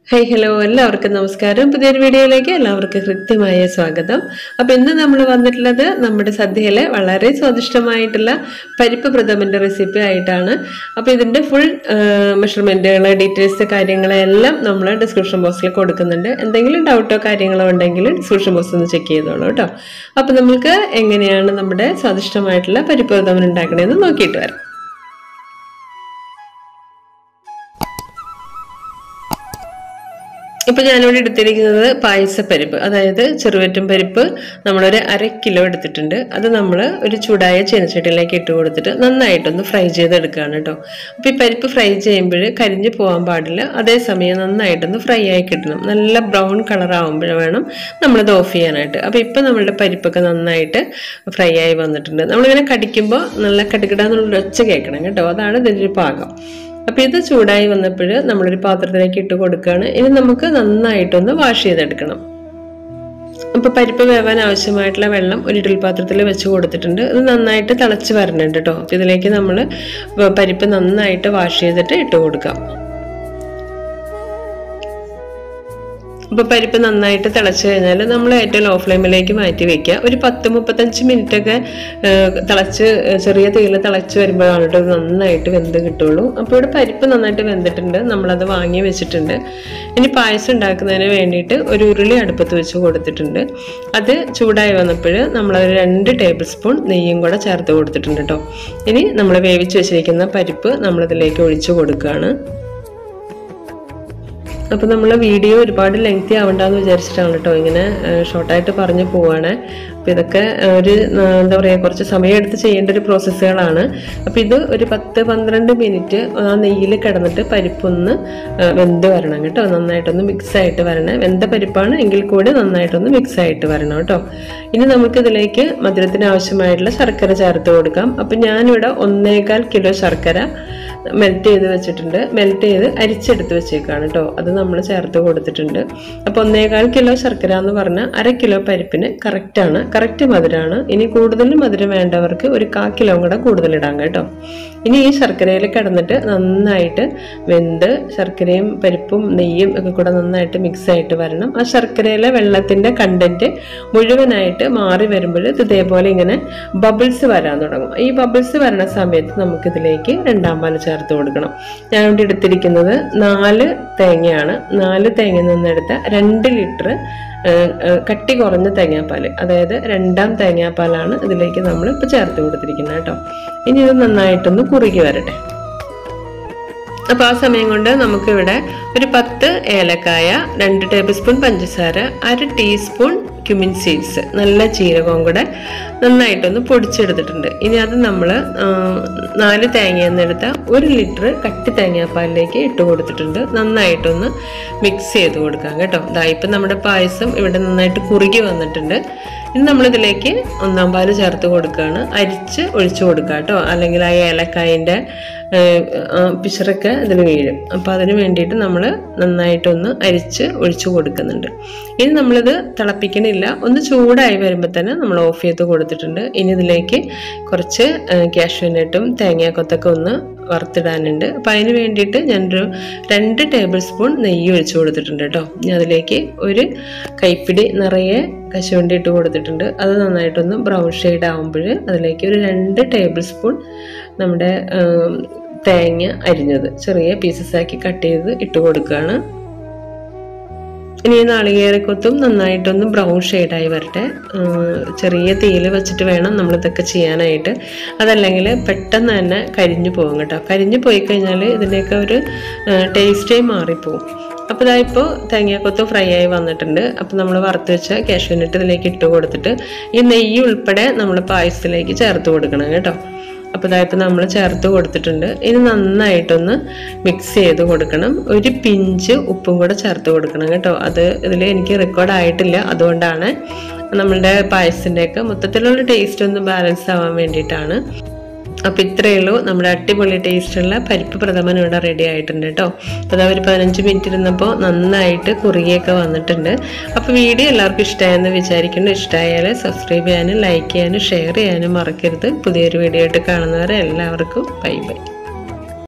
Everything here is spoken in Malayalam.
ഹായ് ഹലോ എല്ലാവർക്കും നമസ്കാരം പുതിയൊരു വീഡിയോയിലേക്ക് എല്ലാവർക്കും കൃത്യമായ സ്വാഗതം അപ്പോൾ ഇന്ന് നമ്മൾ വന്നിട്ടുള്ളത് നമ്മുടെ സദ്യയിലെ വളരെ സ്വാദിഷ്ടമായിട്ടുള്ള പരിപ്പ് പ്രഥമൻ്റെ റെസിപ്പി ആയിട്ടാണ് അപ്പോൾ ഇതിൻ്റെ ഫുൾ മെഷർമെൻറ്റുകൾ ഡീറ്റെയിൽസ് കാര്യങ്ങളെല്ലാം നമ്മൾ ഡിസ്ക്രിപ്ഷൻ ബോക്സിൽ കൊടുക്കുന്നുണ്ട് എന്തെങ്കിലും ഡൗട്ടോ കാര്യങ്ങളോ ഉണ്ടെങ്കിൽ ഡിസ്ക്രിപ്ഷൻ ബോക്സ് ഒന്ന് ചെക്ക് ചെയ്തോളൂ കേട്ടോ അപ്പോൾ നമുക്ക് എങ്ങനെയാണ് നമ്മുടെ സ്വാദിഷ്ടമായിട്ടുള്ള പരിപ്പ് പ്രഥമൻ ഉണ്ടാക്കണതെന്ന് നോക്കിയിട്ട് വരാം ഇപ്പം ഞാനിവിടെ എടുത്തിരിക്കുന്നത് പായസപ്പരിപ്പ് അതായത് ചെറുവറ്റും പരിപ്പ് നമ്മളൊരു അര കിലോ എടുത്തിട്ടുണ്ട് അത് നമ്മൾ ഒരു ചൂടായ ചീനച്ചട്ടിയിലേക്ക് ഇട്ട് കൊടുത്തിട്ട് നന്നായിട്ടൊന്ന് ഫ്രൈ ചെയ്തെടുക്കുകയാണ് കേട്ടോ അപ്പോൾ ഈ പരിപ്പ് ഫ്രൈ ചെയ്യുമ്പോൾ കരിഞ്ഞു പോകാൻ പാടില്ല അതേസമയം നന്നായിട്ടൊന്ന് ഫ്രൈ ആയി കിട്ടണം നല്ല ബ്രൗൺ കളർ ആകുമ്പോൾ വേണം നമ്മളത് ഓഫ് ചെയ്യാനായിട്ട് അപ്പോൾ ഇപ്പം നമ്മളുടെ പരിപ്പൊക്കെ നന്നായിട്ട് ഫ്രൈ ആയി വന്നിട്ടുണ്ട് നമ്മളിങ്ങനെ കടിക്കുമ്പോൾ നല്ല കടിക്കിടാന്നുള്ള ഒച്ച കേൾക്കണം കേട്ടോ അതാണ് ഇതിൻ്റെ ഒരു പാകം അപ്പോൾ ഇത് ചൂടായി വന്നപ്പോൾ നമ്മളൊരു പാത്രത്തിലേക്ക് ഇട്ട് കൊടുക്കുകയാണ് ഇനി നമുക്ക് നന്നായിട്ടൊന്ന് വാഷ് ചെയ്തെടുക്കണം അപ്പോൾ പരിപ്പ് വേവാൻ ആവശ്യമായിട്ടുള്ള വെള്ളം ഒരു ഇഡൽ പാത്രത്തിൽ വെച്ച് കൊടുത്തിട്ടുണ്ട് ഇത് നന്നായിട്ട് തിളച്ച് വരണുണ്ട് കേട്ടോ അപ്പോൾ ഇതിലേക്ക് നമ്മൾ പരിപ്പ് നന്നായിട്ട് വാഷ് ചെയ്തിട്ട് ഇട്ട് കൊടുക്കാം അപ്പോൾ പരിപ്പ് നന്നായിട്ട് തിളച്ച് കഴിഞ്ഞാൽ നമ്മൾ ഏറ്റവും ലോ ഫ്ലെയിമിലേക്ക് മാറ്റി വെക്കുക ഒരു പത്ത് മുപ്പത്തഞ്ച് മിനിറ്റ് ഒക്കെ തിളച്ച് ചെറിയ തീയിൽ തിളച്ച് വരുമ്പോഴാണ് കേട്ടോ നന്നായിട്ട് വെന്ത് കിട്ടുള്ളൂ അപ്പോൾ ഇവിടെ പരിപ്പ് നന്നായിട്ട് വെന്തിട്ടുണ്ട് നമ്മളത് വാങ്ങി വെച്ചിട്ടുണ്ട് ഇനി പായസം ഉണ്ടാക്കുന്നതിന് വേണ്ടിയിട്ട് ഒരു ഉരുളി അടുപ്പത്ത് വെച്ച് കൊടുത്തിട്ടുണ്ട് അത് ചൂടായി വന്നപ്പോൾ നമ്മൾ രണ്ട് ടേബിൾ സ്പൂൺ നെയ്യും കൂടെ ചേർത്ത് കൊടുത്തിട്ടുണ്ട് കേട്ടോ ഇനി നമ്മൾ വേവിച്ച് വെച്ചിരിക്കുന്ന പരിപ്പ് നമ്മളിതിലേക്ക് ഒഴിച്ചു കൊടുക്കുകയാണ് അപ്പോൾ നമ്മൾ വീഡിയോ ഒരുപാട് ലെങ്തി ആവണ്ടെന്ന് വിചാരിച്ചിട്ടാണ് കേട്ടോ ഇങ്ങനെ ഷോർട്ടായിട്ട് പറഞ്ഞു പോവാണ് അപ്പോൾ ഇതൊക്കെ ഒരു എന്താ പറയുക കുറച്ച് സമയമെടുത്ത് ചെയ്യേണ്ട ഒരു പ്രോസസ്സുകളാണ് അപ്പോൾ ഇത് ഒരു പത്ത് പന്ത്രണ്ട് മിനിറ്റ് ആ നെയ്യിൽ കിടന്നിട്ട് പരിപ്പൊന്ന് വെന്ത് വരണം കേട്ടോ നന്നായിട്ടൊന്ന് മിക്സ് ആയിട്ട് വരണം വെന്ത പരിപ്പാണ് എങ്കിൽ കൂടി നന്നായിട്ടൊന്ന് മിക്സ് ആയിട്ട് വരണം കേട്ടോ ഇനി നമുക്ക് ഇതിലേക്ക് മധുരത്തിന് ആവശ്യമായിട്ടുള്ള ശർക്കര ചേർത്ത് കൊടുക്കാം അപ്പം ഞാനിവിടെ ഒന്നേകാൽ കിലോ ശർക്കര മെൽറ്റ് ചെയ്ത് വെച്ചിട്ടുണ്ട് മെൽറ്റ് ചെയ്ത് അരിച്ചെടുത്ത് വെച്ചേക്കാണ് കേട്ടോ അത് നമ്മൾ ചേർത്ത് കൊടുത്തിട്ടുണ്ട് അപ്പോൾ ഒന്നേകാൽ കിലോ ശർക്കര എന്ന് പറഞ്ഞാൽ അര കിലോ പരിപ്പിന് കറക്റ്റാണ് കറക്റ്റ് മധുരമാണ് ഇനി കൂടുതൽ മധുരം വേണ്ടവർക്ക് ഒരു കാ കിലോ കൂടെ കൂടുതൽ ഇടാം കേട്ടോ ഇനി ഈ ശർക്കരയിൽ കിടന്നിട്ട് നന്നായിട്ട് വെന്ത് ശർക്കരയും പരിപ്പും നെയ്യും ഒക്കെ കൂടെ നന്നായിട്ട് മിക്സ് ആയിട്ട് വരണം ആ ശർക്കരയിലെ വെള്ളത്തിൻ്റെ കണ്ടന്റ് മുഴുവനായിട്ട് മാറി വരുമ്പോൾ ഇത് ഇതേപോലെ ഇങ്ങനെ ബബിൾസ് വരാൻ തുടങ്ങും ഈ ബബിൾസ് വരുന്ന സമയത്ത് നമുക്കിതിലേക്ക് രണ്ടാം പാൽ ചേർത്ത് കൊടുക്കണം ഞാൻ ഇവിടെ എടുത്തിരിക്കുന്നത് നാല് തേങ്ങയാണ് നാല് തേങ്ങ നിന്നെടുത്ത രണ്ട് ലിറ്റർ കട്ടി കുറഞ്ഞ തേങ്ങാപ്പാൽ അതായത് രണ്ടാം തേങ്ങാപ്പാലാണ് ഇതിലേക്ക് നമ്മൾ ഇപ്പോൾ ചേർത്ത് കൊടുത്തിരിക്കുന്നത് കേട്ടോ ഇനി ഇത് നന്നായിട്ടൊന്ന് കുറുകി വരട്ടെ അപ്പോൾ ആ സമയം കൊണ്ട് നമുക്കിവിടെ ഒരു പത്ത് ഏലക്കായ രണ്ട് ടേബിൾ സ്പൂൺ പഞ്ചസാര അര ടീസ്പൂൺ ക്യുമിൻ സീഡ്സ് നല്ല ജീരകവും കൂടെ നന്നായിട്ടൊന്ന് പൊടിച്ചെടുത്തിട്ടുണ്ട് ഇനി അത് നമ്മൾ നാല് തേങ്ങയെന്നെടുത്ത ഒരു ലിറ്റർ കട്ടി തേങ്ങാപ്പാലിലേക്ക് ഇട്ട് കൊടുത്തിട്ടുണ്ട് നന്നായിട്ടൊന്ന് മിക്സ് ചെയ്ത് കൊടുക്കാം കേട്ടോ ഇതാ ഇപ്പം നമ്മുടെ പായസം ഇവിടെ നന്നായിട്ട് കുറുകി വന്നിട്ടുണ്ട് ഇനി നമ്മളിതിലേക്ക് ഒന്നാം പാല് ചേർത്ത് കൊടുക്കുകയാണ് അരിച്ച് ഒഴിച്ചു കൊടുക്കുക കേട്ടോ അല്ലെങ്കിൽ ആ ഏലക്കായൻ്റെ പിശറൊക്കെ ഇതിൽ വീഴും അപ്പോൾ അതിന് വേണ്ടിയിട്ട് നമ്മൾ നന്നായിട്ടൊന്ന് അരിച്ച് ഒഴിച്ചു കൊടുക്കുന്നുണ്ട് ഇനി നമ്മളിത് തിളപ്പിക്കണില്ല ഒന്ന് ചൂടായി വരുമ്പോൾ തന്നെ നമ്മൾ ഓഫ് ചെയ്ത് കൊടുത്തിട്ടുണ്ട് ഇനി ഇതിലേക്ക് കുറച്ച് കാഷ്യൂനട്ടും തേങ്ങാക്കൊത്തൊക്കെ ഒന്ന് വറുത്തിടാനുണ്ട് അപ്പം അതിന് വേണ്ടിയിട്ട് ഞാനൊരു രണ്ട് ടേബിൾ സ്പൂൺ നെയ്യ് ഒഴിച്ചു കൊടുത്തിട്ടുണ്ട് കേട്ടോ ഞാൻ അതിലേക്ക് ഒരു കൈപ്പിടി നിറയെ കശുവണ്ടി ഇട്ട് കൊടുത്തിട്ടുണ്ട് അത് നന്നായിട്ടൊന്ന് ബ്രൗൺ ഷെയ്ഡ് ആകുമ്പോൾ അതിലേക്ക് ഒരു രണ്ട് ടേബിൾ സ്പൂൺ നമ്മുടെ തേങ്ങ അരിഞ്ഞത് ചെറിയ പീസസ് ആക്കി കട്ട് ചെയ്ത് ഇട്ട് കൊടുക്കുകയാണ് ഇനി ഈ നാളികേരക്കൊത്തും നന്നായിട്ടൊന്ന് ബ്രൗൺ ഷെയ്ഡായി വരട്ടെ ചെറിയ തീയിൽ വെച്ചിട്ട് വേണം നമ്മളിതൊക്കെ ചെയ്യാനായിട്ട് അതല്ലെങ്കിൽ പെട്ടെന്ന് തന്നെ കരിഞ്ഞു പോകും കേട്ടോ കരിഞ്ഞു പോയി കഴിഞ്ഞാൽ ഇതിൻ്റെയൊക്കെ ഒരു ടേസ്റ്റേ മാറിപ്പോവും അപ്പോൾ ഇതാ ഇപ്പോൾ തേങ്ങാക്കൊത്ത് ഫ്രൈ ആയി വന്നിട്ടുണ്ട് അപ്പോൾ നമ്മൾ വറുത്ത് വെച്ച കാഷ്യൂനട്ട് ഇതിലേക്ക് ഇട്ട് കൊടുത്തിട്ട് ഈ നെയ്യ് ഉൾപ്പെടെ നമ്മൾ പായസത്തിലേക്ക് ചേർത്ത് കൊടുക്കണം കേട്ടോ അപ്പോൾ ഇതായപ്പോൾ നമ്മൾ ചേർത്ത് കൊടുത്തിട്ടുണ്ട് ഇനി നന്നായിട്ടൊന്ന് മിക്സ് ചെയ്ത് കൊടുക്കണം ഒരു പിഞ്ച് ഉപ്പും കൂടെ ചേർത്ത് കൊടുക്കണം കേട്ടോ അത് ഇതിൽ എനിക്ക് റെക്കോർഡ് ആയിട്ടില്ല അതുകൊണ്ടാണ് നമ്മളുടെ പായസത്തിൻ്റെയൊക്കെ മൊത്തത്തിലുള്ള ടേസ്റ്റ് ഒന്ന് ബാലൻസ് ആവാൻ വേണ്ടിയിട്ടാണ് അപ്പോൾ ഇത്രയേ ഉള്ളൂ നമ്മുടെ അടിപൊളി ടേസ്റ്റുള്ള പരിപ്പ് പ്രഥമൻ ഇവിടെ റെഡി ആയിട്ടുണ്ട് കേട്ടോ അപ്പോൾ അതാ ഒരു പതിനഞ്ച് മിനിറ്റ് ഇരുന്നപ്പോൾ നന്നായിട്ട് കുറുകിയൊക്കെ വന്നിട്ടുണ്ട് അപ്പോൾ വീഡിയോ എല്ലാവർക്കും ഇഷ്ടമായെന്ന് വിചാരിക്കുന്നു ഇഷ്ടമായാൽ സബ്സ്ക്രൈബ് ചെയ്യാനും ലൈക്ക് ചെയ്യാനും ഷെയർ ചെയ്യാനും മറക്കരുത് പുതിയൊരു വീഡിയോ ആയിട്ട് കാണുന്നവരെ എല്ലാവർക്കും ബൈ ബൈ